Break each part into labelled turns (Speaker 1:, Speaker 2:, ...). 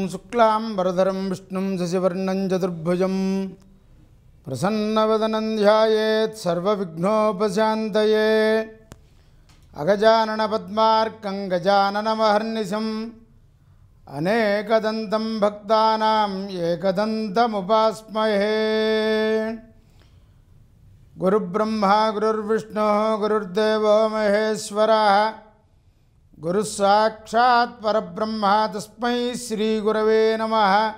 Speaker 1: శుక్లాంబరధరం విష్ణుం శశివర్ణం చతుర్భుజం ప్రసన్నవదనం ధ్యాయేత్ సర్వవిఘ్నోపశాంతయే అగజానన పద్మార్కం గజాననమహర్నిశం అనేకదంతం భక్తానాం ఏకదంతముపాస్మహే గురుబ్రహ్మా గురుర్విష్ణు గురుర్దేవో మహేశ్వర గురుः సాక్షాత్ పరబ్రహ్మ తస్మై శ్రీగురవే నమ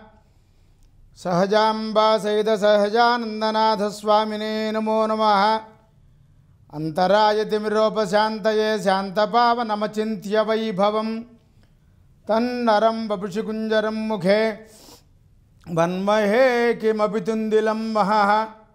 Speaker 1: సహజాంబా సహిత సహజానందనాథస్వామినే నమో నమ అంతరాయతిమిరోపశాంతయే శాంతపావనమచింత్య వైభవం తన్నరం వపుషి కుంజరం ముఖే వన్మహే కిమపి తుందిలం మహః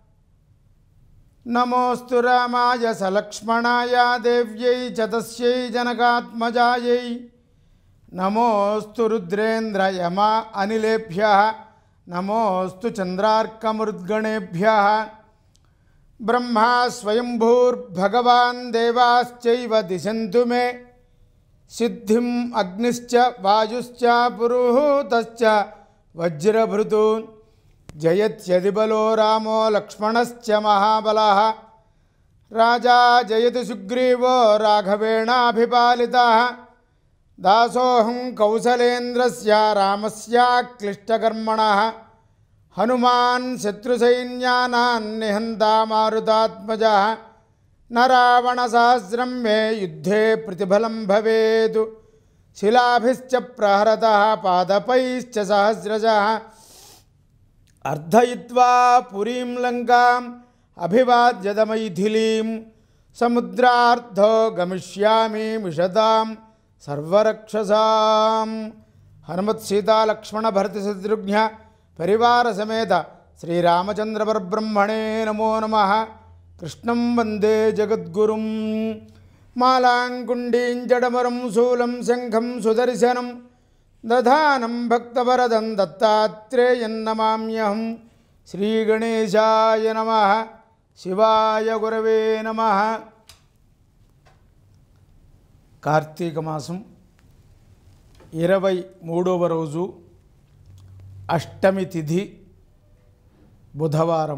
Speaker 1: నమోऽस्तु రామాయ సలక్ష్మణాయ దేవ్యై చ తస్యై జనకాత్మజాయై నమోऽस्तु రుద్రేంద్రయమ అనిలేభ్య నమోऽस्तु చంద్రార్కమృద్గణేభ్యः బ్రహ్మా స్వయంభూర్భగవాన్ దేవాశ్చైవ దిశంతు మే సిద్ధిం అగ్నిశ్చ వాయుశ్చ పురుహూతశ్చ వజ్రభృతూన్ జయత్యది బలో రామో లక్ష్మణశ్చ మహాబలः రాజా జయతి సుగ్రీవో రాఘవేణాభిపాలితः దాసోహం కౌసలేంద్రస్య రామస్య క్లిష్టకర్మణः హనుమాన్ శత్రుసైన్యానాన్ నిహంతా మారుతాత్మజः న రావణసహస్రం మే యుద్ధే ప్రతిఫలం భవేతు శిలాభిశ్చ ప్రహరతः పాదపైశ్చ సహస్రశः అర్ధయిత్వా పురీం లంకాం అభివాద్యదమైథిలీం సముద్రార్ధో గమిష్యామి మిషతాం సర్వరక్షసాం హనుమత్ సీతా లక్ష్మణ భరత శత్రుఘ్న పరివార సమేత శ్రీరామచంద్ర పరబ్రహ్మణే నమో నమ కృష్ణం వందే జగద్గురుం మాలాంకుండీం జడమరం శూలం శంఖం సుదర్శనం దధానం భక్తవరదం దత్తాత్రేయం నమామ్యహం శ్రీగణేశాయ నమ శివాయ గురవే నమ కార్తీక మాసం ఇరవై మూడవ రోజు అష్టమి తిథి బుధవారం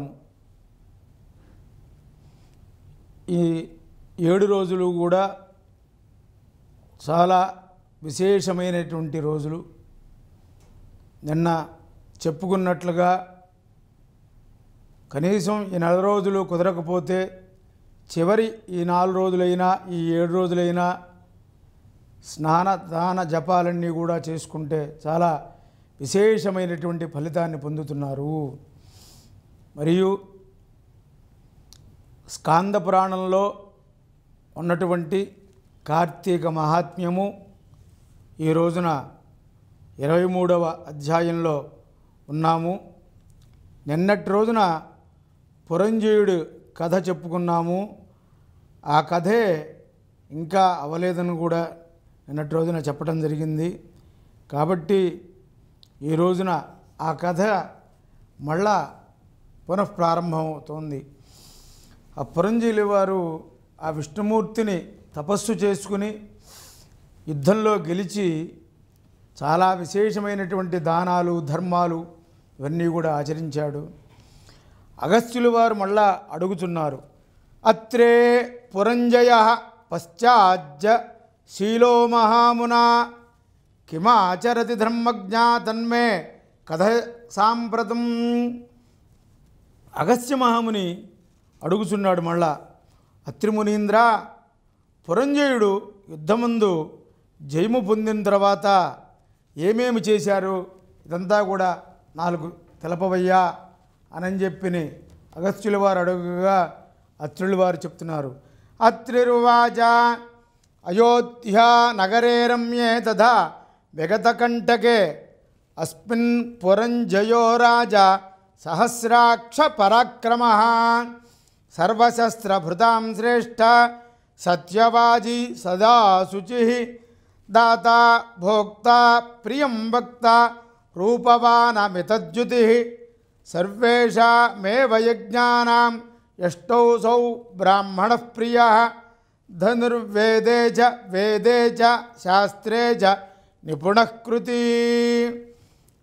Speaker 1: ఈ ఏడు రోజులు కూడా చాలా విశేషమైనటువంటి రోజులు నిన్న చెప్పుకున్నట్లుగా కనీసం ఈ నెల రోజులు కుదరకపోతే చివరి ఈ నాలుగు రోజులైనా ఈ ఏడు రోజులైనా స్నాన దాన జపాలన్నీ కూడా చేసుకుంటే చాలా విశేషమైనటువంటి ఫలితాన్ని పొందుతున్నారు మరియు స్కాంద పురాణంలో ఉన్నటువంటి కార్తీక మహాత్మ్యము ఈ రోజున ఇరవై మూడవ అధ్యాయంలో ఉన్నాము నిన్నటి రోజున పురంజయుడు కథ చెప్పుకున్నాము ఆ కథే ఇంకా అవలేదని కూడా నిన్నటి రోజున చెప్పడం జరిగింది కాబట్టి ఈ రోజున ఆ కథ మళ్ళా పునఃప్రారంభమవుతోంది ఆ పురంజీలి వారు ఆ విష్ణుమూర్తిని తపస్సు చేసుకుని యుద్ధంలో గెలిచి చాలా విశేషమైనటువంటి దానాలు ధర్మాలు ఇవన్నీ కూడా ఆచరించాడు అగస్త్యులు వారు మళ్ళా అడుగుతున్నారు అత్రే పురంజయ పశ్చాజ్య శీలో మహామునా కిమాచరతి ధర్మజ్ఞా తన్మే కథ సాంప్రతం అగస్త్య మహాముని అడుగుచున్నాడు మళ్ళా అత్రిమునీంద్ర పురంజయుడు యుద్ధమందు జయము పొందిన తర్వాత ఏమేమి చేశారు ఇదంతా కూడా నాలుగు తెలపవయ్యా అని చెప్పిని అగస్త్యుల వారు అడుగుగా అత్రుల వారు చెప్తున్నారు అత్రిరువాచ అయోధ్యా నగరే రమ్యే తథా విగతకంటకే అస్మిన్ పురంజయో రాజా సహస్రాక్ష పరాక్రమ సర్వశస్త్రభృతాం శ్రేష్ఠ సత్యవాజీ సదా శుచి దాత భోక్త ప్రియం వక్త రూపవానమితద్యుతి సర్వేషామేవ యజ్ఞానాం యష్టౌసౌ బ్రాహ్మణ ప్రియ ధనుర్వేదే చ వేదే చ శాస్త్రే చ నిపుణ కృతి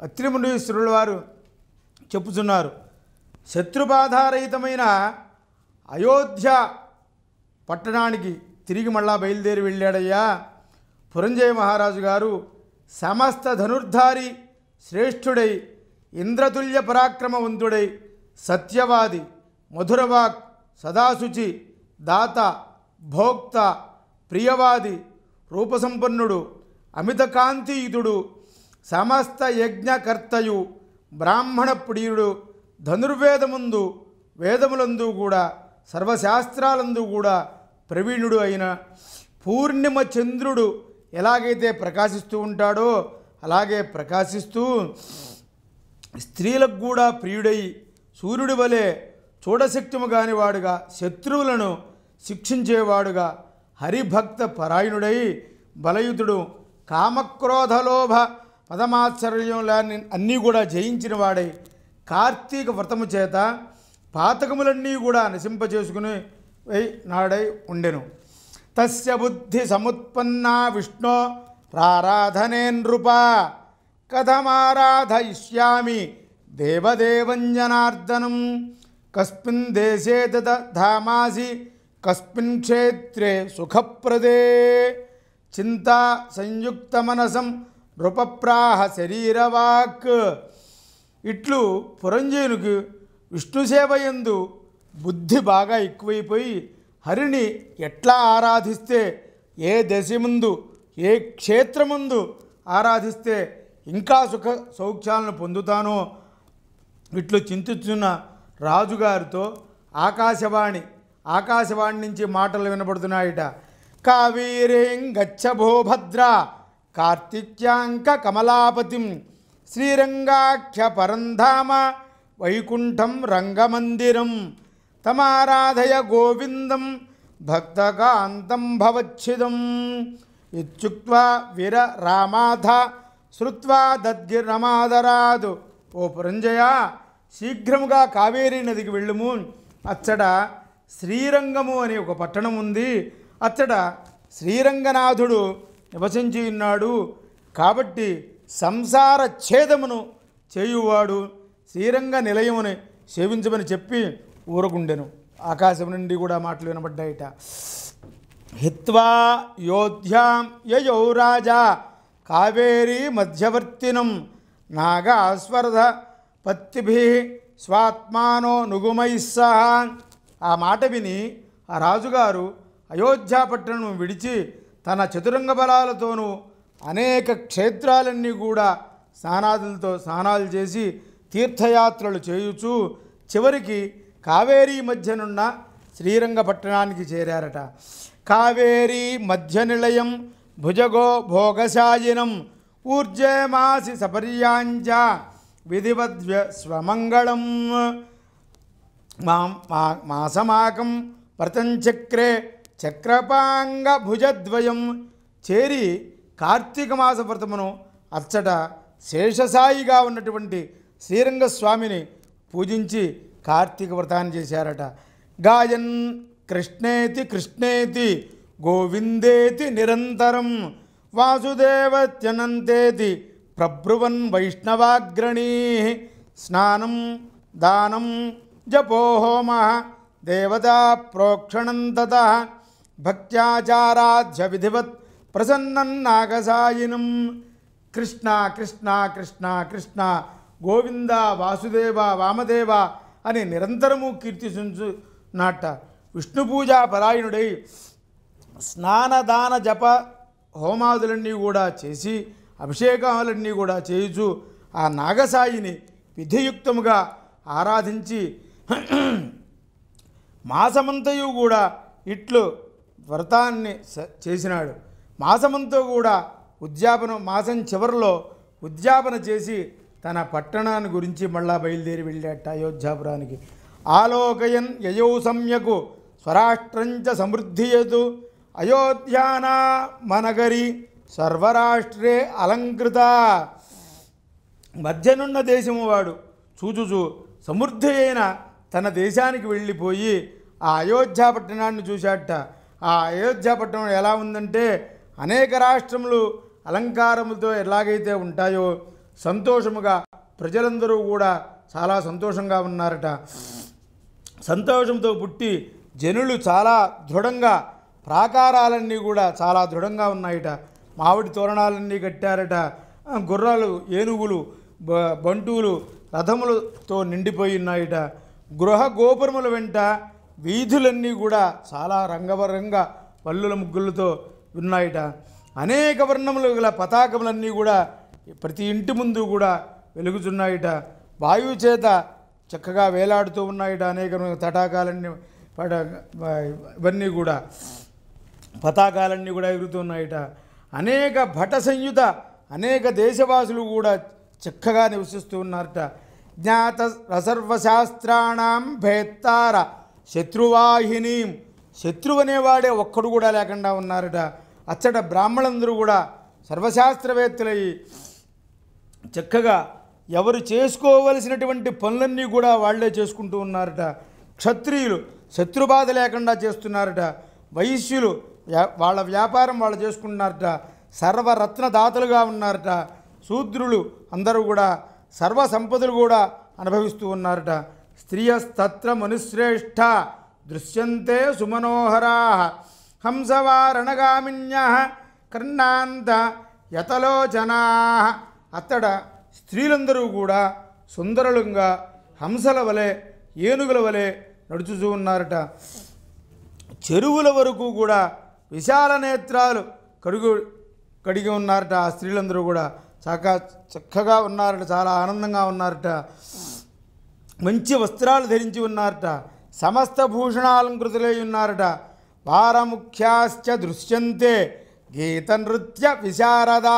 Speaker 1: అత్రిమునీశ్వరుల వారు చెప్పుచున్నారు శత్రుబాధారహితమైన అయోధ్య పట్టణానికి తిరిగి మళ్ళా బయలుదేరి వెళ్ళాడయ్యా పురంజయ మహారాజు గారు సమస్త ధనుర్ధారి శ్రేష్ఠుడై ఇంద్రతుల్య పరాక్రమవంతుడై సత్యవాది మధురవాక్ సదాశుచి దాత భోక్త ప్రియవాది రూపసంపన్నుడు అమిత కాంతియుతుడు సమస్త యజ్ఞకర్తయు బ్రాహ్మణ ప్రియుడు ధనుర్వేదముందు వేదములందు కూడా సర్వశాస్త్రాలందు కూడా ప్రవీణుడు అయిన పూర్ణిమ చంద్రుడు ఎలాగైతే ప్రకాశిస్తూ ఉంటాడో అలాగే ప్రకాశిస్తూ స్త్రీలకు కూడా ప్రియుడై సూర్యుడి వలె చూడశక్తిము కానివాడుగా శత్రువులను శిక్షించేవాడుగా హరిభక్త పరాయణుడై బలయుతుడు కామక్రోధలోభ పదమాశ్చర్యంలాన్ని అన్నీ కూడా జయించిన వాడై కార్తీక వ్రతము చేత పాతకములన్నీ కూడా నశింపచేసుకుని వై నాడై ఉండెను తస్య బుద్ధి సముత్పన్నా విష్ణో రారాధనే నృప కథమారాధయిష్యామి దేవదేవంజనార్దనం కస్మిన్ దేశే తద ధామాసి కస్మిన్ క్షేత్రే సుఖప్రదే చింతా సంయుక్త మనసం నృపప్రాహ శరీరవాక్ ఇట్లు పురంజయునికి విష్ణు సేవయందు బుద్ధి బాగా ఎక్కువైపోయి హరిని ఎట్లా ఆరాధిస్తే ఏ దశ ముందు ఏ క్షేత్రముందు ఆరాధిస్తే ఇంకా సుఖ సౌఖ్యాలను పొందుతానో ఇట్లు చింతిస్తున్న రాజుగారితో ఆకాశవాణి ఆకాశవాణి నుంచి మాటలు వినపడుతున్నాయట కావీరేం గచ్చ భోభద్ర కార్తిక్యాంక కమలాపతిం శ్రీరంగాఖ్య పరంధామ వైకుంఠం రంగమందిరం తమారాధయ గోవిందం భక్తకాంతం భవచ్చిదం ఇత్యుక్త్వా వీర రామాధ శ్రుత్వా దద్గిరమాదరాదు ఓ పురంజయ శీఘ్రముగా కావేరీ నదికి వెళ్ళుము అచ్చట శ్రీరంగము అనే ఒక పట్టణం ఉంది అచ్చట శ్రీరంగనాథుడు నివసించి ఉన్నాడు కాబట్టి సంసార ఛేదమును చేయువాడు శ్రీరంగ నిలయముని సేవించమని చెప్పి ఊరకుండెను ఆకాశం నుండి కూడా మాటలు వినబడ్డాయిట హిత్వా యోధ్యాం యయౌ రాజా కావేరీ మధ్యవర్తినం నాగాస్వరధ పత్తిభి స్వాత్మానో నుగుమై సహా ఆ మాట విని ఆ రాజుగారు అయోధ్యాపట్టణం విడిచి తన చతురంగ బలాలతోనూ అనేక క్షేత్రాలన్నీ కూడా స్నానాదులతో స్నానాలు చేసి తీర్థయాత్రలు చేయుచు చివరికి కావేరీ మధ్యనున్న శ్రీరంగపట్టణానికి చేరారట కావేరీ మధ్య నిలయం భుజగో భోగశాయినం ఊర్జేమాసి సపర్యాంచ విధివద్వ్య స్వమంగళం మా మా మాసమాకం వ్రతంచక్రే చక్రపాంగ భుజద్వయం చేరి కార్తీక మాస వ్రతమును అచ్చట శేషసాయిగా ఉన్నటువంటి శ్రీరంగ స్వామిని పూజించి కార్తీక వ్రతాన్ని చేశారట గాయన్ కృష్ణేతి కృష్ణేతి గోవిందేతి నిరంతరం వాసుదేవత్యనంతేతి ప్రబ్రువన్ వైష్ణవాగ్రణీ స్నానం దానం జపో హోమ దేవతా ప్రోక్షణం తత భక్త్యాచారాధ్య విధివత్ ప్రసన్నన్నాగసాయినం కృష్ణ కృష్ణ కృష్ణ కృష్ణ గోవింద వాసుదేవ వామదేవ అని నిరంతరము కీర్తించు నాట విష్ణు పూజా పరాయణుడై స్నానదాన జప హోమాదులన్నీ కూడా చేసి అభిషేకాలన్నీ కూడా చేయుచు ఆ నాగసాయిని విధియుక్తముగా ఆరాధించి మాసమంతయు కూడా ఇట్లు వ్రతాన్ని స- చేసినాడు మాసమంతా కూడా ఉద్యాపన మాసం చివరిలో ఉద్యాపన చేసి తన పట్టణాన్ని గురించి మళ్ళా బయలుదేరి వెళ్ళాట అయోధ్యాపురానికి ఆలోకయన్ యయౌ సమ్యకు స్వరాష్ట్రంచ సమృద్ధియతు అయోధ్యానా మనగరి సర్వరాష్ట్రే అలంకృత మధ్యనున్న దేశము వాడు చూచుచు సమృద్ధి అయిన తన దేశానికి వెళ్ళిపోయి ఆ అయోధ్య పట్టణాన్ని చూశాట ఆ అయోధ్య పట్టణం ఎలా ఉందంటే అనేక రాష్ట్రములు అలంకారములతో ఎలాగైతే ఉంటాయో సంతోషముగా ప్రజలందరూ కూడా చాలా సంతోషంగా ఉన్నారట సంతోషంతో పుట్టి జనులు చాలా దృఢంగా ప్రాకారాలన్నీ కూడా చాలా దృఢంగా ఉన్నాయట మామిడి తోరణాలన్నీ కట్టారట ఆ, గుర్రాలు ఏనుగులు బ- బంటువులు రథములతో నిండిపోయి ఉన్నాయట గృహ గోపురముల వెంట వీధులన్నీ కూడా చాలా రంగవరంగా పల్లుల ముగ్గులతో ఉన్నాయట అనేక వర్ణములు గల పతాకములన్నీ కూడా ప్రతి ఇంటి ముందు కూడా వెలుగుతున్నాయట వాయువు చేత చక్కగా వేలాడుతూ ఉన్నాయట అనేక తటాకాలన్నీ పట ఇవన్నీ కూడా పతాకాలన్నీ కూడా ఎగురుతున్నాయట అనేక భట సంయుత అనేక దేశవాసులు కూడా చక్కగా నివసిస్తూ ఉన్నారట జ్ఞాత రసర్వశాస్త్రాణం భేత్తార శత్రువాహినీం శత్రువు అనేవాడే ఒక్కడు కూడా లేకుండా ఉన్నారట అచ్చట బ్రాహ్మణులందరూ కూడా సర్వశాస్త్రవేత్తలై చక్కగా ఎవరు చేసుకోవలసినటువంటి పనులన్నీ కూడా వాళ్ళే చేసుకుంటూ ఉన్నారట క్షత్రియులు శత్రుబాధ లేకుండా చేస్తున్నారట వైశ్యులు వ్యా- వాళ్ళ వ్యాపారం వాళ్ళు చేసుకుంటున్నారట సర్వరత్న దాతలుగా ఉన్నారట శూద్రులు అందరూ కూడా సర్వ సంపదలు కూడా అనుభవిస్తూ ఉన్నారట స్త్రియస్తత్ర మనుశ్రేష్ఠ దృశ్యంతే సుమనోహరా హంసవారణగామిన్య కర్ణాంత యతలోచనా అత్తడ స్త్రీలందరూ కూడా సుందరులంగా హంసల వలె ఏనుగుల వలె నడుచుతూ ఉన్నారట చెరువుల వరకు కూడా విశాల నేత్రాలు కడుగు కడిగి ఉన్నారట ఆ స్త్రీలందరూ కూడా చక్కగా చక్కగా ఉన్నారట చాలా ఆనందంగా ఉన్నారట మంచి వస్త్రాలు ధరించి ఉన్నారట సమస్త భూషణాలంకృతులై ఉన్నారట వారముఖ్యాశ్చ దృశ్యంతే గీత నృత్య విశారదా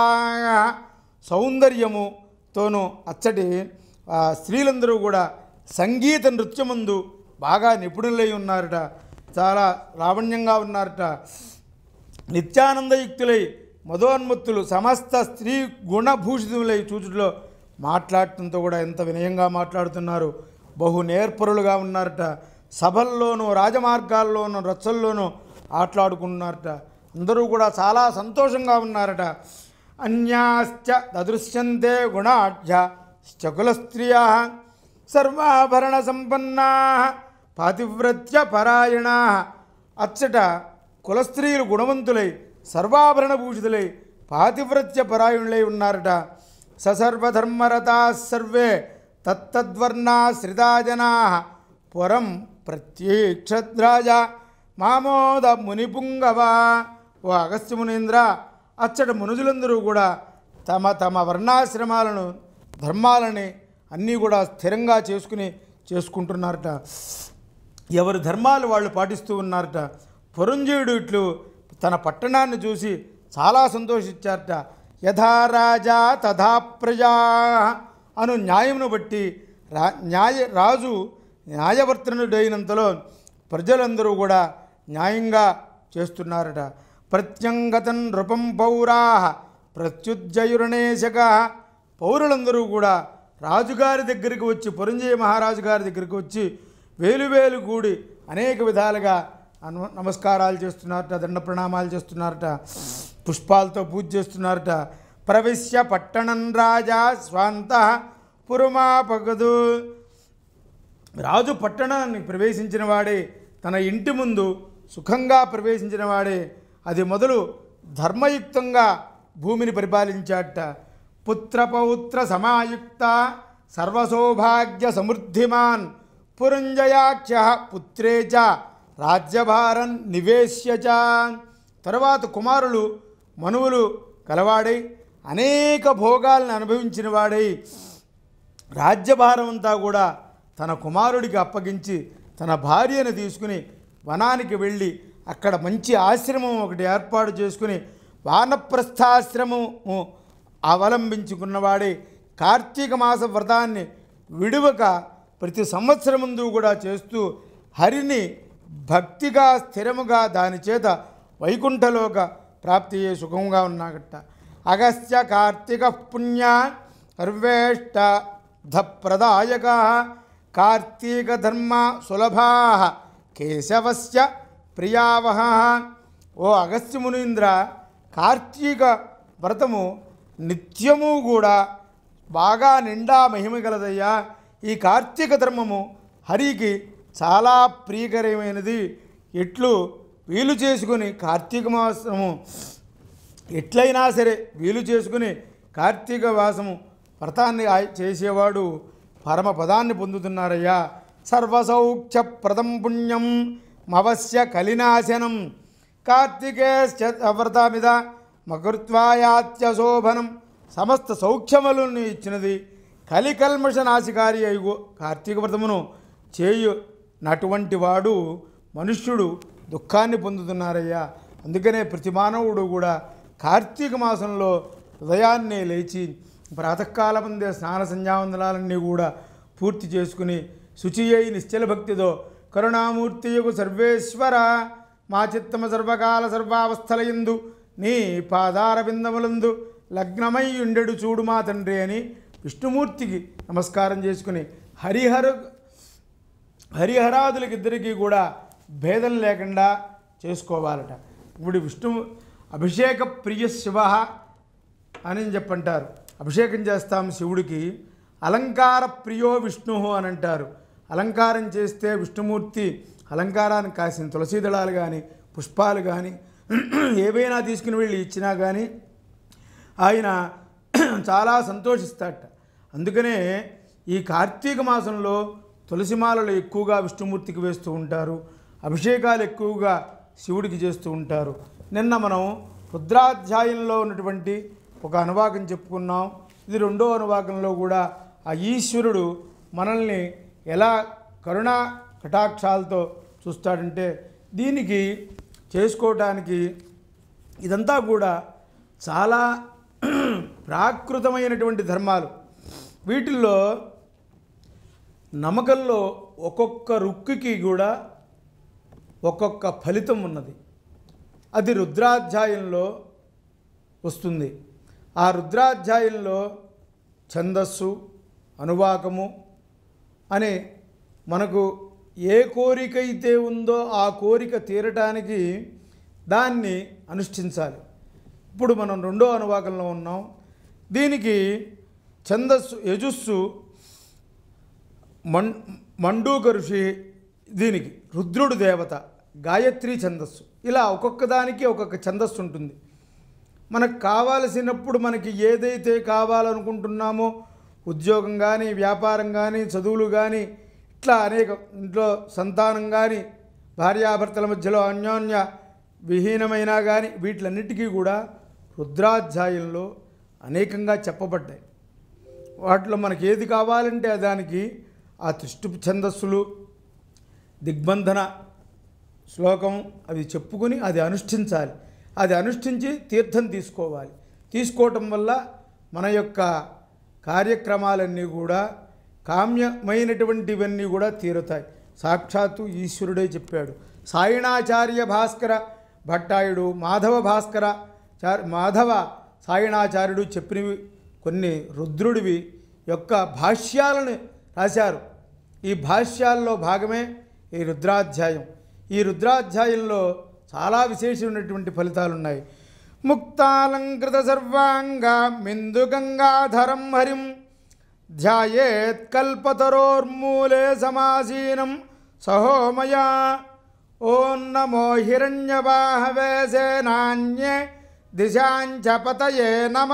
Speaker 1: సౌందర్యముతోనూ అచ్చటి ఆ, స్త్రీలందరూ కూడా సంగీత నృత్యమందు బాగా నిపుణులై ఉన్నారట చాలా లావణ్యంగా ఉన్నారట నిత్యానందయుక్తులై మధోన్మత్తులు సమస్త స్త్రీ గుణభూషితులై చూచుట్లో మాట్లాడటంతో కూడా ఎంత వినయంగా మాట్లాడుతున్నారు బహు నేర్పరులుగా ఉన్నారట సభల్లోనూ రాజమార్గాల్లోనూ రచ్చల్లోనూ ఆటలాడుకున్నారట అందరూ కూడా చాలా సంతోషంగా ఉన్నారట అన్యాశ్చ దదృశ్యంతే గుణాఢ్య శకుల స్త్రియ సర్వాభరణ సంపన్నా పాతివ్రత్య పరాయణా అచ్చట కులస్త్రీలు గుణవంతులై సర్వాభరణ భూషితులై పాతివ్రత్య పరాయణులై ఉన్నారట ససర్వధర్మరతా సర్వే తత్తద్వర్ణాశ్రితా జనా పురం ప్రత్యేక్షద్రాజ మామోద మునిపుంగవ ఓ అగస్త్య మునీంద్ర అచ్చట మునుజులందరూ కూడా తమ తమ వర్ణాశ్రమాలను ధర్మాలని అన్నీ కూడా స్థిరంగా చేసుకుని చేసుకుంటున్నారట ఎవరి ధర్మాలు వాళ్ళు పాటిస్తూ ఉన్నారట పురంజయుడు ఇట్లు తన పట్టణాన్ని చూసి చాలా సంతోషించారట యథా రాజా తథా ప్రజా అను న్యాయమును బట్టి రా న్యాయ రాజు న్యాయవర్తనుడైనంతలో ప్రజలందరూ కూడా న్యాయంగా చేస్తున్నారట ప్రత్యంగతన్ నృపం పౌరా ప్రత్యుజ్జయురణేశక పౌరులందరూ కూడా రాజుగారి దగ్గరికి వచ్చి పురంజయ మహారాజు గారి దగ్గరికి వచ్చి వేలువేలు కూడి అనేక విధాలుగా అను నమస్కారాలు చేస్తున్నారట దండ ప్రణామాలు చేస్తున్నారట పుష్పాలతో పూజ చేస్తున్నారట ప్రవిశ్య పట్టణం రాజా స్వాంత పురమాపగదు రాజు పట్టణాన్ని ప్రవేశించిన వాడే తన ఇంటి ముందు సుఖంగా ప్రవేశించిన వాడే అది మొదలు ధర్మయుక్తంగా భూమిని పరిపాలించాట పుత్రపౌత్ర సమాయుక్త సర్వసౌభాగ్య సమృద్ధిమాన్ పురంజయాఖ్య పుత్రే చ రాజ్యభారం నివేశ్య చ తర్వాత కుమారులు మనువులు కలవాడై అనేక భోగాలను అనుభవించిన వాడై రాజ్యభారం అంతా కూడా తన కుమారుడికి అప్పగించి తన భార్యను తీసుకుని వనానికి వెళ్ళి అక్కడ మంచి ఆశ్రమం ఒకటి ఏర్పాటు చేసుకుని వానప్రస్థాశ్రమము అవలంబించుకున్నవాడే కార్తీక మాస వ్రతాన్ని విడువక ప్రతి సంవత్సరం ముందు కూడా చేస్తూ హరిని భక్తిగా స్థిరముగా దాని చేత వైకుంఠలోక ప్రాప్తి అయ్యే సుఖంగా ఉన్నాగట అగస్త్య కార్తీక పుణ్య సర్వేష్ట ధప్రదాయక కార్తీక ధర్మ సులభా కేశవస్య ప్రియావహ ఓ అగస్త్య మునీంద్ర కార్తీక వ్రతము నిత్యము కూడా బాగా నిండా మహిమ గలదయ్యా ఈ కార్తీక ధర్మము హరికి చాలా ప్రియకరమైనది ఎట్లు వీలు చేసుకుని కార్తీక మాసము ఎట్లయినా సరే వీలు చేసుకుని కార్తీక వాసము వ్రతాన్ని ఆయ- చేసేవాడు పరమ పదాన్ని పొందుతున్నారయ్యా సర్వసౌఖ్య ప్రదం పుణ్యం మవస్య కలినాశనం కార్తీకేశ్చ వ్రతమిద మకృత్వాయాత్య శోభనం సమస్త సౌఖ్యములను ఇచ్చినది కలికల్మష నాశకారి అయ్యు కార్తీక వ్రతమును చేయు నటువంటి వాడు మనుష్యుడు దుఃఖాన్ని పొందుతున్నారయ్యా అందుకనే ప్రతి మానవుడు కూడా కార్తీక మాసంలో ఉదయాన్నే లేచి ప్రాతకాలమందే స్నాన సంధ్యావందనాలన్నీ కూడా పూర్తి చేసుకుని శుచి అయి నిశ్చల భక్తితో కరుణామూర్తియకు సర్వేశ్వర మా చిత్తమ సర్వకాల సర్వావస్థలయందు నీ పాదార బిందములందు లగ్నమై ఉండెడు చూడు మా తండ్రి అని విష్ణుమూర్తికి నమస్కారం చేసుకుని హరిహర హరిహరాదులకి ఇద్దరికీ కూడా భేదం లేకుండా చేసుకోవాలట ఇప్పుడు విష్ణు అభిషేక ప్రియ శివ అని చెప్పంటారు అభిషేకం చేస్తాం శివుడికి అలంకార ప్రియో విష్ణు అని అంటారు అలంకారం చేస్తే విష్ణుమూర్తి అలంకారానికి కాసిన తులసీ దళాలు కానీ పుష్పాలు కానీ ఏవైనా తీసుకుని వెళ్ళి ఇచ్చినా కానీ ఆయన చాలా సంతోషిస్తాడట అందుకనే ఈ కార్తీక మాసంలో తులసిమాలలు ఎక్కువగా విష్ణుమూర్తికి వేస్తూ ఉంటారు అభిషేకాలు ఎక్కువగా శివుడికి చేస్తూ ఉంటారు నిన్న మనం రుద్రాధ్యాయంలో ఉన్నటువంటి ఒక అనువాకం చెప్పుకున్నాం ఇది రెండో అనువాకంలో కూడా ఆ ఈశ్వరుడు మనల్ని ఎలా కరుణా కటాక్షాలతో చూస్తాడంటే దీనికి చేసుకోవటానికి ఇదంతా కూడా చాలా ప్రాకృతమైనటువంటి ధర్మాలు వీటిల్లో నమ్మకంలో ఒక్కొక్క రుక్కుకి కూడా ఒక్కొక్క ఫలితం ఉన్నది అది రుద్రాధ్యాయంలో వస్తుంది ఆ రుద్రాధ్యాయంలో ఛందస్సు అనువాకము అనే మనకు ఏ కోరిక అయితే ఉందో ఆ కోరిక తీరటానికి దాన్ని అనుష్ఠించాలి ఇప్పుడు మనం రెండో అనువాకంలో ఉన్నాం దీనికి ఛందస్సు యజుస్సు మం మండూక ఋషి దీనికి రుద్రుడు దేవత గాయత్రి ఛందస్సు ఇలా ఒక్కొక్క దానికి ఒక్కొక్క ఛందస్సు ఉంటుంది మనకు కావాల్సినప్పుడు మనకి ఏదైతే కావాలనుకుంటున్నామో ఉద్యోగం కానీ వ్యాపారం కానీ చదువులు కానీ ఇట్లా అనేక ఇంట్లో సంతానం కానీ భార్యాభర్తల మధ్యలో అన్యోన్య విహీనమైనా కానీ వీటిలన్నిటికీ కూడా రుద్రాధ్యాయంలో అనేకంగా చెప్పబడ్డాయి వాటిలో మనకి ఏది కావాలంటే దానికి ఆ త్రిష్టు ఛందస్సులు దిగ్బంధన శ్లోకం అవి చెప్పుకుని అది అనుష్ఠించాలి అది అనుష్ఠించి తీర్థం తీసుకోవాలి తీసుకోవటం వల్ల మన యొక్క కార్యక్రమాలన్నీ కూడా కామ్యమైనటువంటివన్నీ కూడా తీరుతాయి సాక్షాత్తు ఈశ్వరుడే చెప్పాడు సాయిణాచార్య భాస్కర భట్టాయుడు మాధవ భాస్కర చార్ మాధవ సాయిణాచార్యుడు చెప్పినవి కొన్ని రుద్రుడివి యొక్క భాష్యాలను రాశారు ఈ భాష్యాల్లో భాగమే ఈ రుద్రాధ్యాయం ఈ రుద్రాధ్యాయంలో చాలా విశేషమైనటువంటి ఫలితాలు ఉన్నాయి ముక్తాలంకృత సర్వాంగ మిందు గంగాధరం హరిం ధ్యాయేత్ కల్పతరోర్మూలే సమాసీనం సహోమయా ఓం నమో హిరణ్యవాహవే సేనాన్యే దిశాంచ పతయే నమ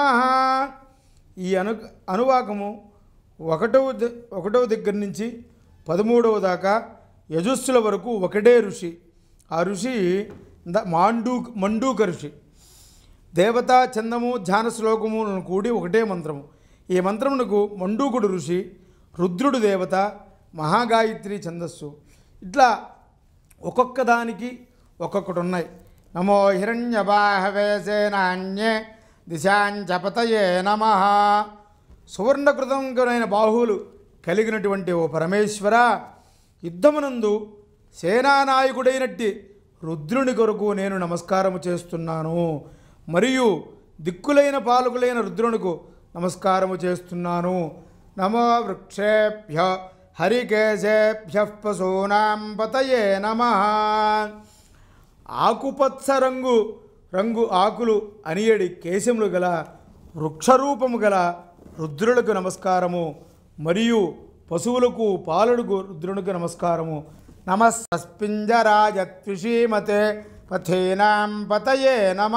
Speaker 1: ఈ అను అనువాకము ఒకటవ ద- ఒకటవ దగ్గర నుంచి పదమూడవ దాకా యజస్సుల వరకు ఒకటే ఋషి ఆ ఋషి ద- మాండూ మండూక ఋషి దేవతా చందము ధ్యాన శ్లోకములను కూడి ఒకటే మంత్రము ఈ మంత్రమునకు మండూకుడు ఋషి రుద్రుడు దేవత మహాగాయత్రి ఛందస్సు ఇట్లా ఒక్కొక్క దానికి ఒక్కొక్కటి ఉన్నాయి నమో హిరణ్యబాహవేసేనాన్యే దిశాంచపతయే నమ సువర్ణకృతంకరైన బాహువులు కలిగినటువంటి ఓ పరమేశ్వర యుద్ధమునందు సేనానాయకుడైనట్టి రుద్రుని కొరకు నేను నమస్కారము చేస్తున్నాను మరియు దిక్కులైన పాలకులైన రుద్రునికు నమస్కారము చేస్తున్నాను నమో వృక్షేభ్య హరికేశేభ్య పశూనాం పతయే నమ ఆకుపచ్చ రంగు రంగు ఆకులు అనియడి కేశములు గల వృక్షరూపము గల రుద్రులకు నమస్కారము మరియు పశువులకు పాలుడుకు రుద్రునికి నమస్కారము నమస్పింజరాజత్విషీమతే పథేనాం పతయే నమ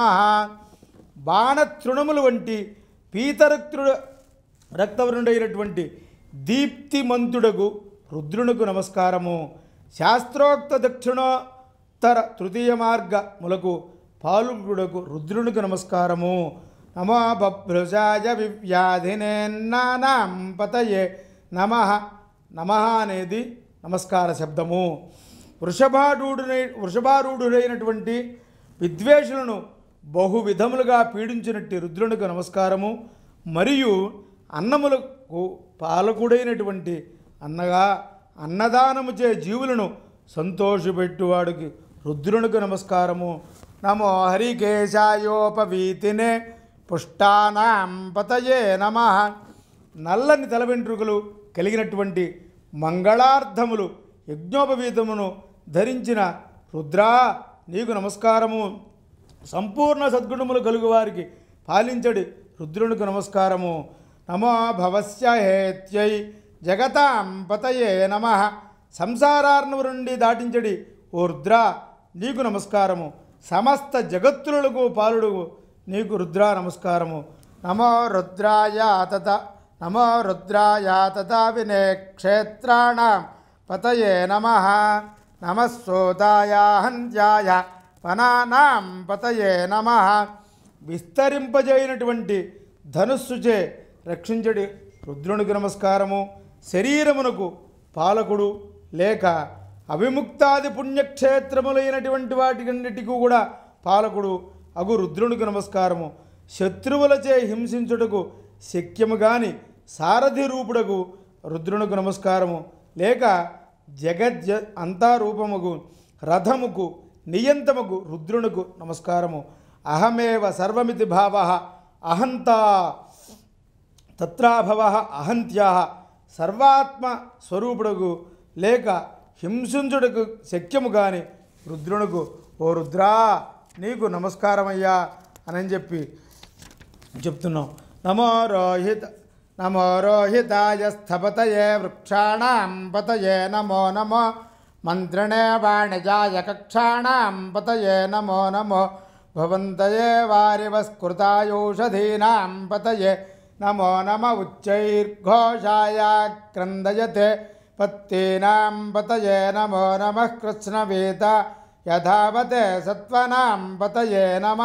Speaker 1: బాణతృణములు వంటి పీతరక్తుడు రక్తవరుడైనటువంటి దీప్తిమంతుడకు రుద్రునకు నమస్కారము శాస్త్రోక్త దక్షిణోత్తర తృతీయ మార్గములకు పాల్గుడకు రుద్రునికి నమస్కారము నమో బభ్రుజాయ వివ్యాధినేన్నానాం పతయే నమ నమ అనేది నమస్కార శబ్దము వృషభారూఢునై వృషభారూఢుడైనటువంటి విద్వేషులను బహు విధములుగా పీడించినట్టు రుద్రునికి నమస్కారము మరియు అన్నములకు పాలకుడైనటువంటి అన్నగా అన్నదానము చే జీవులను సంతోషపెట్టువాడికి రుద్రునికి నమస్కారము నమో హరికేశాయోపవీతినే పుష్టానాం పతయే నమ నల్లని తల వెంట్రుకలు కలిగినటువంటి మంగళార్థములు యజ్ఞోపవీతమును ధరించిన రుద్రా నీకు నమస్కారము సంపూర్ణ సద్గుణములు కలుగు వారికి పాలించడి రుద్రునికి నమస్కారము నమో భవస్య హేత్యై జగతాం పతయే నమ సంసారార్ణవు నుండి దాటించడి ఓ రుద్ర నీకు నమస్కారము సమస్త జగత్తులకు పాలుడు నీకు రుద్ర నమస్కారము నమో రుద్రాయ తత నమో రుద్రాయ తథా వినే క్షేత్రాణం పతయే నమ నమస్సోదాయ హంత్యాయ వనానాం పతయే నమ విస్తరింపజేయనటువంటి ధనుస్సుచే రక్షించడి రుద్రునికి నమస్కారము శరీరమునకు పాలకుడు లేక అవిముక్తాది పుణ్యక్షేత్రములైనటువంటి వాటికన్నిటికీ కూడా పాలకుడు అగు రుద్రునికి నమస్కారము శత్రువులచే హింసించుటకు శక్యము గాని సారథి రూపుడకు రుద్రునికి నమస్కారము లేక జగజ్జ అంతా రూపముకు రథముకు నియంతముకు రుద్రునికి నమస్కారము అహమేవ సర్వమితి భావ అహంతా తత్రాభవ అహంత్యా సర్వాత్మ స్వరూపుడకు లేక హింసించుటకు శక్యము కాని రుద్రునకు ఓ రుద్రా నీకు నమస్కారమయ్యా అని చెప్పి చెప్తున్నాం నమో రోహిత నమో రోహితాయ స్థపతయే వృక్షాణం పతయే నమో నమో మంత్రిణే వాణిజాయ కక్షాణం పతయే నమో నమో భవంతయే వారివస్కృతాయూషధీనాం పతయే నమో నమ ఉచ్చైర్ఘోషాయ క్రందయతే పత్తీనాం పతయే నమో నమ కృష్ణవేత యథావతే సత్వనాం పతయే నమ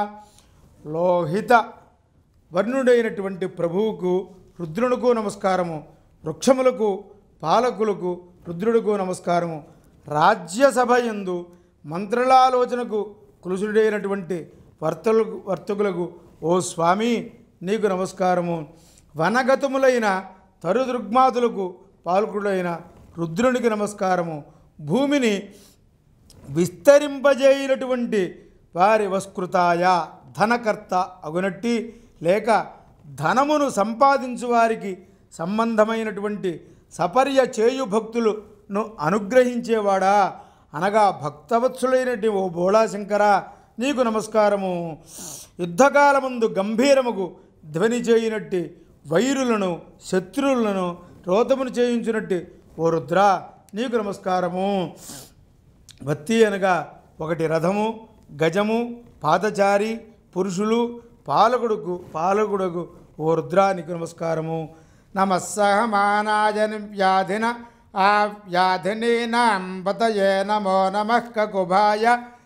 Speaker 1: లోహిత వర్ణుడైనటువంటి ప్రభువుకు రుద్రునికు నమస్కారము వృక్షములకు పాలకులకు రుద్రుడికు నమస్కారము రాజ్యసభ యందు మంత్రలాలోచనకు కులుసుడైనటువంటి వర్తలకు వర్తకులకు ఓ స్వామి నీకు నమస్కారము వనగతములైన తరుదృగ్మాతులకు పాల్కుడైన రుద్రునికి నమస్కారము భూమిని విస్తరింపజేయనటువంటి వారి వస్కృతాయ ధనకర్త అగునట్టి లేక ధనమును సంపాదించు వారికి సంబంధమైనటువంటి సపర్య చేయు భక్తులను అనుగ్రహించేవాడా అనగా భక్తవత్సులైనటువంటి ఓ బోళాశంకర నీకు నమస్కారము యుద్ధకాలముందు గంభీరముకు ధ్వని చేయనట్టి వైరులను శత్రువులను రోతమును చేయించినట్టు ఓ రుద్ర నీకు నమస్కారము భక్తి అనగా ఒకటి రథము గజము పాదచారి పురుషులు పాలకుడుకు పాలకుడుకు ఓ రుద్రానికి నమస్కారము నమస్సహమానాయ వ్యాధిన ఆ వ్యాధినీనాం పతయే నమో నమ కకుభాయ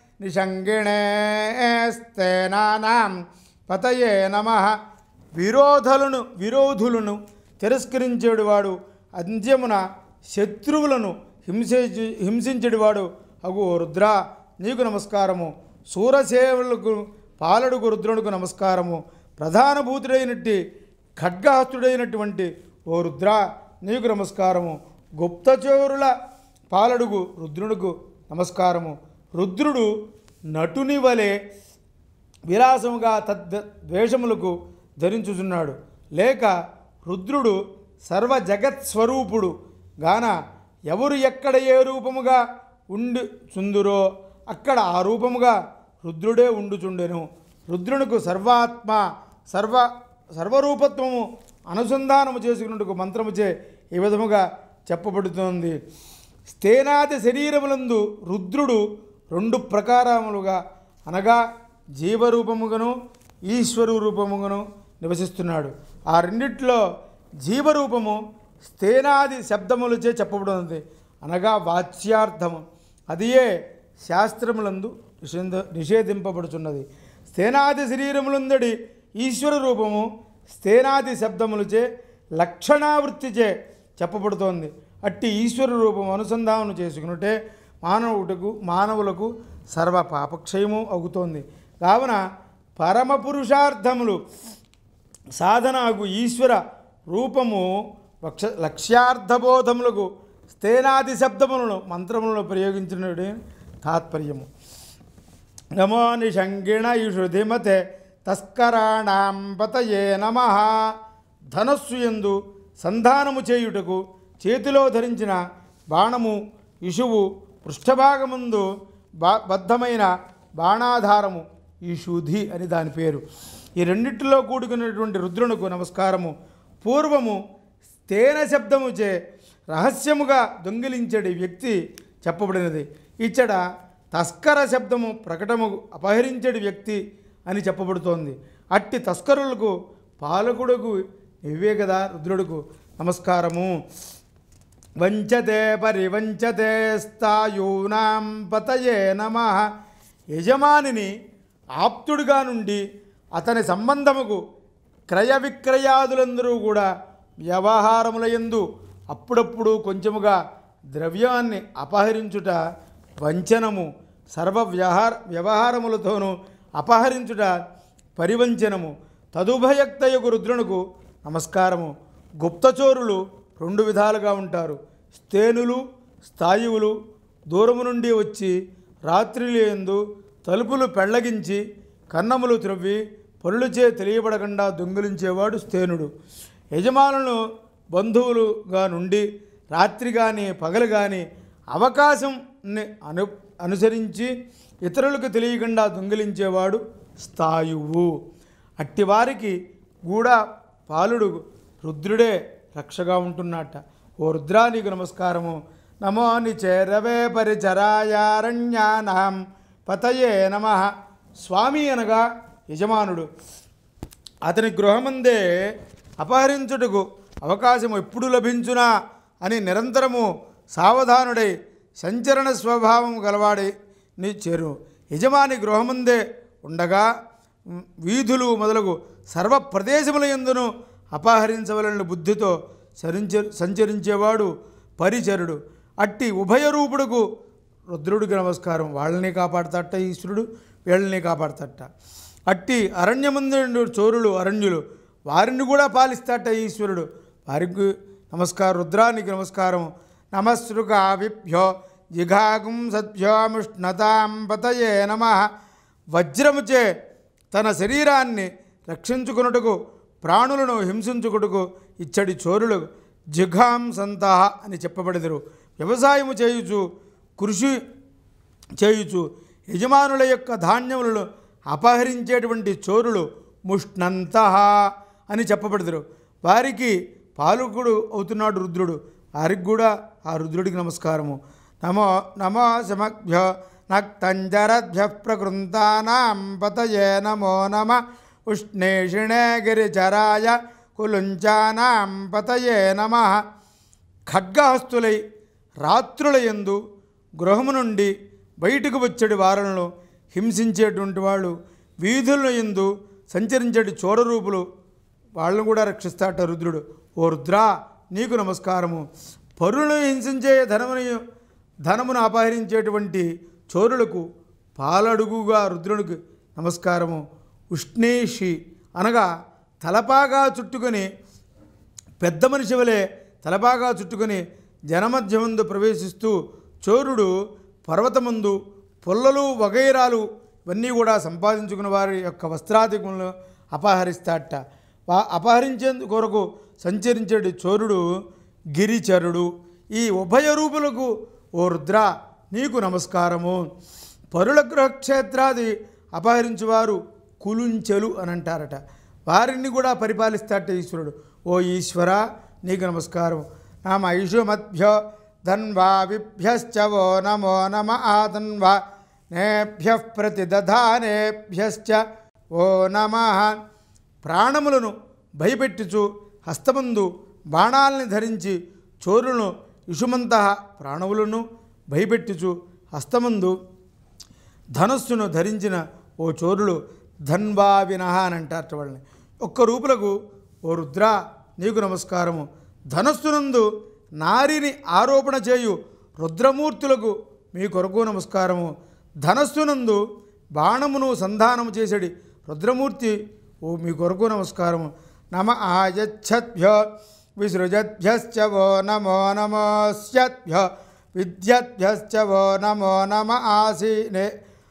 Speaker 1: నిషంగిణేస్తేనానాం పతయే నమ విరోధులను విరోధులను తిరస్కరించేడువాడు అంత్యమున శత్రువులను హింసే హింసించేడువాడు అగు ఓ రుద్ర నీకు నమస్కారము సూరసేవులకు పాలడుకు రుద్రునికి నమస్కారము ప్రధాన భూతుడైనట్టి ఖడ్గహస్తుడైనటువంటి ఓ రుద్ర నీకు నమస్కారము గుప్తచోరుల పాలడుగు రుద్రునికి నమస్కారము రుద్రుడు నటుని వలె విలాసముగా తద్ ద్వేషములకు ధరించుచున్నాడు లేక రుద్రుడు సర్వ జగత్ స్వరూపుడు గాన ఎవరు ఎక్కడ ఏ రూపముగా ఉండి చుందురో అక్కడ ఆ రూపముగా రుద్రుడే ఉండుచుండెను రుద్రునికి సర్వాత్మ సర్వ సర్వరూపత్వము అనుసంధానము చేసుకున్నట్టుకు మంత్రముచే ఈ విధముగా చెప్పబడుతోంది స్థేనాది శరీరములందు రుద్రుడు రెండు ప్రకారములుగా అనగా జీవరూపముగాను ఈశ్వరు రూపముగాను నివసిస్తున్నాడు ఆ రెండిట్లో జీవరూపము స్థేనాది శబ్దములచే చెప్పబడుతుంది అనగా వాచ్యార్థము అదియే శాస్త్రములందు నిషేధ నిషేధింపబడుచున్నది స్థేనాది శరీరములందడి ఈశ్వర రూపము స్థేనాది శబ్దములచే లక్షణావృత్తిచే చెప్పబడుతోంది అట్టి ఈశ్వర రూపం అనుసంధానం చేసుకున్నట్టే మానవుటకు మానవులకు సర్వ పాపక్షయము అవుతోంది కావున పరమ పురుషార్థములు సాధనకు ఈశ్వర రూపము లక్ష లక్ష్యార్థబోధములకు స్థేనాది శబ్దములను మంత్రములను ప్రయోగించిన తాత్పర్యము నమో నిషంగిణ ఇషుధిమతే తస్కరాణాం పతయే నమ ధనస్సు ఎందు సంధానము చేయుటకు చేతిలో ధరించిన బాణము ఇషువు పృష్ఠభాగముందు బా బద్ధమైన బాణాధారము ఇషుధి అని దాని పేరు ఈ రెండిటిలో కూడుకున్నటువంటి రుద్రునకు నమస్కారము పూర్వము తేన శబ్దముచే రహస్యముగా దొంగిలించడి వ్యక్తి చెప్పబడినది ఇచ్చట తస్కర శబ్దము ప్రకటము అపహరించడి వ్యక్తి అని చెప్పబడుతోంది అట్టి తస్కరులకు పాలకుడుకు ఇవే కదా రుద్రుడుకు నమస్కారము వంచతే పరివంచతే స్థాయూనాం పతయే నమ యజమానిని ఆప్తుడిగా నుండి అతని సంబంధముకు క్రయ విక్రయాదులందరూ కూడా వ్యవహారముల యందు అప్పుడప్పుడు కొంచెముగా ద్రవ్యాన్ని అపహరించుట వంచనము సర్వ వ్యవహార వ్యవహారములతోనూ అపహరించుట పరివంచనము తదుభయక్తయకు రుద్రునకు నమస్కారము గుప్తచోరులు రెండు విధాలుగా ఉంటారు స్థేనులు స్థాయువులు దూరము నుండి వచ్చి రాత్రిలేందు తలుపులు పెళ్లగించి కన్నములు త్రవ్వి పరులచే తెలియబడకుండా దొంగిలించేవాడు స్థేనుడు యజమానులను బంధువులుగా నుండి రాత్రి కానీ పగలు కానీ అవకాశంని అను అనుసరించి ఇతరులకు తెలియకుండా దొంగిలించేవాడు స్థాయువు అట్టివారికి కూడా పాలుడు రుద్రుడే రక్షగా ఉంటున్నట్ట ఓ రుద్రా నీకు నమస్కారము నమో నిచేరవే పరిచరాయారణ్యానాం పతయే నమ స్వామి అనగా యజమానుడు అతని గృహమందే అపహరించుటకు అవకాశం ఎప్పుడు లభించునా అని నిరంతరము సావధానుడై సంచరణ స్వభావం గలవాడై నీ చేరు యజమాని గృహమందే ఉండగా ఉమ్, వీధులు మొదలగు సర్వ ప్రదేశముల ఎందును అపహరించవలన బుద్ధితో సరించ సంచరించేవాడు పరిచరుడు అట్టి ఉభయరూపుడుకు రుద్రుడికి నమస్కారం వాళ్ళని కాపాడతట ఈశ్వరుడు వీళ్ళని కాపాడతట అట్టి అరణ్యమందు చోరులు అరణ్యులు వారిని కూడా పాలిస్తాట ఈశ్వరుడు వారికి నమస్కారం రుద్రానికి నమస్కారం నమస్ృకావిభ్యో జిఘాగుం సద్భ్యోముష్ణతాం పతయే నమ వజ్రముచే తన శరీరాన్ని రక్షించుకున్నట్టుకు ప్రాణులను హింసించుకుటకు ఇచ్చడి చోరులు జిఘాం సంతః అని చెప్పబడెదరు వ్యవసాయము చేయుచు కృషి చేయుచు యజమానుల యొక్క ధాన్యములను అపహరించేటువంటి చోరులు ముష్ణంత అని చెప్పబడతారు వారికి పాలకుడు అవుతున్నాడు రుద్రుడు వారికి కూడా ఆ రుద్రుడికి నమస్కారము నమో నమో సమభ్య నక్తంజరభ్య ప్రకృంతానాం పతయే నమో నమ ఉష్ణేషిణే గిరిచరాయ కులుంచానాం పతయే నమ ఖడ్గహస్తులై రాత్రుల యందు గృహము నుండి బయటకు వచ్చేటి వారలను హింసించేటువంటి వాళ్ళు వీధుల యందు సంచరించేటి చోరరూపులు వాళ్ళను కూడా రక్షిస్తాట రుద్రుడు ఓ రుద్రా నీకు నమస్కారము పరులను హింసించే ధనముని ధనమును అపహరించేటువంటి చోరులకు పాలడుగుగా రుద్రునికి నమస్కారము ఉష్ణేషి అనగా తలపాగా చుట్టుకొని పెద్ద మనిషి వలె తలబాగా చుట్టుకొని జనమధ్యమందు ప్రవేశిస్తూ చోరుడు పర్వతమందు పుల్లలు వగైరాలు ఇవన్నీ కూడా సంపాదించుకున్న వారి యొక్క వస్త్రాధికములను అపహరిస్తాట వా అపహరించేందుకు కొరకు సంచరించేటి చోరుడు గిరిచరుడు ఈ ఉభయ రూపులకు ఓ రుద్ర నీకు నమస్కారము పరుల గృహక్షేత్రాది అపహరించువారు కులుంచెలు అని అంటారట వారిని కూడా పరిపాలిస్తాట ఈశ్వరుడు ఓ ఈశ్వర నీకు నమస్కారం నామ ఐషుమద్భ్యో ధన్వావిభ్యశ్చ ఓ నమో నమ ఆధన్వా నేభ్య ప్రతిదధానేభ్యశ్చ ఓ నమ ప్రాణములను భయపెట్టుచు హస్తమందు బాణాల్ని ధరించి చోరులను ఇషుమంత ప్రాణములను భయపెట్టుచు హస్తమందు ధనస్సును ధరించిన ఓ చోరులు ధన్వా వినహ అని అంటారట వాళ్ళని ఒక్క రూపులకు ఓ రుద్ర నీకు నమస్కారము ధనస్సునందు నారిని ఆరోపణ చేయు రుద్రమూర్తులకు మీ కొరకు నమస్కారము ధనస్సునందు బాణమును సంధానము చేసడి రుద్రమూర్తి ఓ మీ కొరకు నమస్కారము నమ ఆయచ్చద్భ్యో విసృజద్భ్యశ్చ ఓ నమో నమోస్యద్భ్యో విద్యద్భ్యశ్చ ఓ నమో నమ ఆసీనే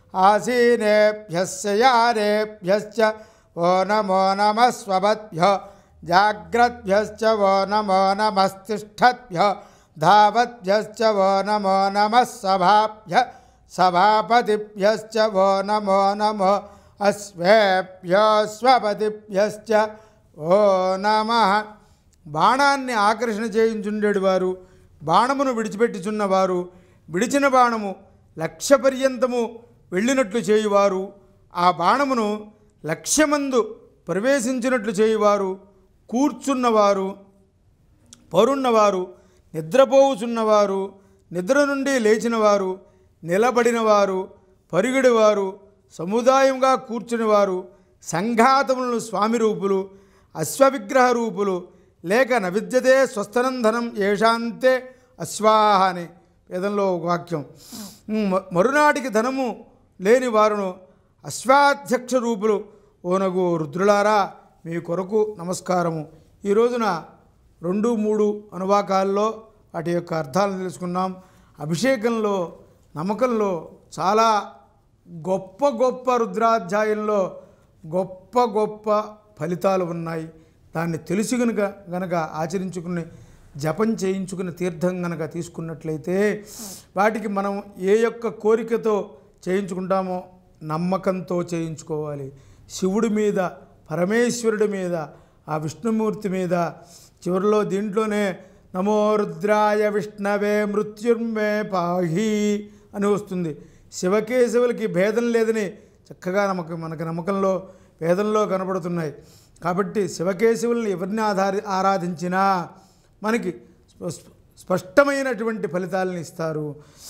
Speaker 1: ఆసీనేభ్యస్యారేభ్యశ్చ ఓ నమో నమ స్వభద్భ్యో జాగ్రద్భ్యశ్చ ఓ నమో నమస్తిష్టద్భ్యో ధావద్భ్యశ్చ ఓ నమో నమ సభాభ్య సభాపతిభ్యశ్చ ఓ నమో నమో అశ్వేభ్యో స్వపతిభ్యశ్చ ఓ నమ బాణాన్ని ఆకర్షణ చేయించుండేడు వారు బాణమును విడిచిపెట్టుచున్నవారు విడిచిన బాణము లక్ష్య పర్యంతము వెళ్ళినట్లు చేయువారు ఆ బాణమును లక్ష్యమందు ప్రవేశించినట్లు చేయువారు కూర్చున్నవారు పరున్నవారు నిద్రపోవుచున్నవారు నిద్ర నుండి లేచినవారు నిలబడినవారు పరుగడివారు సముదాయంగా కూర్చునివారు సంఘాతములను స్వామి రూపులు అశ్వవిగ్రహ రూపులు లేక నవిద్యతే స్వస్థనంధనం ఏషాంతే అశ్వాహ అని వేదంలో ఒక వాక్యం మ- మరునాటికి ధనము లేని వారును అశ్వాధ్యక్ష రూపులు ఓనగు రుద్రులారా మీ కొరకు నమస్కారము ఈ రోజున రెండు మూడు అనువాకాల్లో వాటి యొక్క అర్థాలను తెలుసుకున్నాం అభిషేకంలో నమ్మకంలో చాలా గొప్ప గొప్ప రుద్రాధ్యాయంలో గొప్ప గొప్ప ఫలితాలు ఉన్నాయి దాన్ని తెలిసి గనుక గనక ఆచరించుకుని జపం చేయించుకుని తీర్థం గనక తీసుకున్నట్లయితే వాటికి మనం ఏ యొక్క కోరికతో చేయించుకుంటామో నమ్మకంతో చేయించుకోవాలి శివుడి మీద పరమేశ్వరుడి మీద ఆ విష్ణుమూర్తి మీద చివరిలో దీంట్లోనే నమో రుద్రాయ విష్ణవే మృత్యుర్మే పాహి అని వస్తుంది శివకేశవులకి భేదం లేదని చక్కగా నమ్మకం మనకు నమ్మకంలో వేదంలో కనబడుతున్నాయి కాబట్టి శివకేశవుల్ని ఎవరిని ఆధారి ఆరాధించినా మనకి స్ప- స్పష్టమైనటువంటి ఫలితాలను ఇస్తారు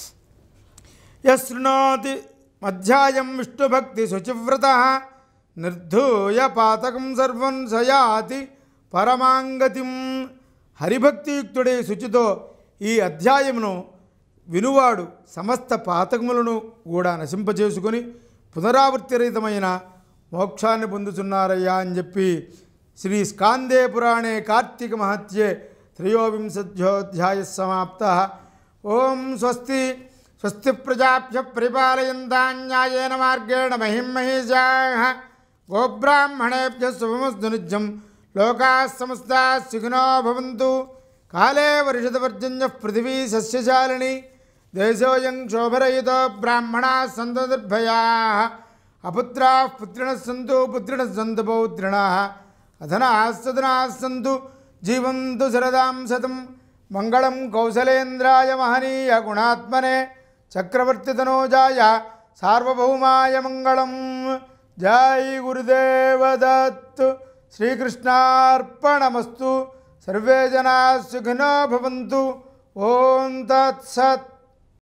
Speaker 1: యశృణోతి మధ్యాయం విష్ణుభక్తి శుచివ్రత నిర్ధూయ పాతకం సర్వం సయాతి పరమాంగతిం హరిభక్తియుక్తుడే శుచితో ఈ అధ్యాయమును వినువాడు సమస్త పాతకములను కూడా నశింపచేసుకొని పునరావృత్తిరహితమైన మోక్షాన్ని పొందుతున్నారయ్యా అని చెప్పి శ్రీ స్కాందే పురాణే కార్తీక మహత్యే త్రయోవింశధ్యోధ్యాయ సమాప్త ఓం స్వస్తి స్వస్తి ప్రజాభ్య పరిపాలయంతాన్యాయేన మార్గేణ మహిం మహిషా గోబ్రాహ్మణేభ్య శుభమస్తు నిత్యం లోకా సమస్తా సుఖినో భవంతు కాలే వర్షితవర్జన్య పృథివీ సస్యశాలిని దేశోయం క్షోభరయుతో బ్రాహ్మణా సంతు నిర్భయా అపుత్రా పుత్రిణ సంతు పుత్రిణ సంతు పౌత్రిణ అధనా సదనా సంతు జీవంతు శరదాం శతం మంగళం కౌసలేంద్రాయ మహనీయ గుణాత్మనే చక్రవర్తితనోజాయ సార్వభౌమాయ మంగళం జై గురుదేవదత్ శ్రీకృష్ణార్పణమస్తు సర్వే జనా సుఖినో భవంతు ఓం తత్సత్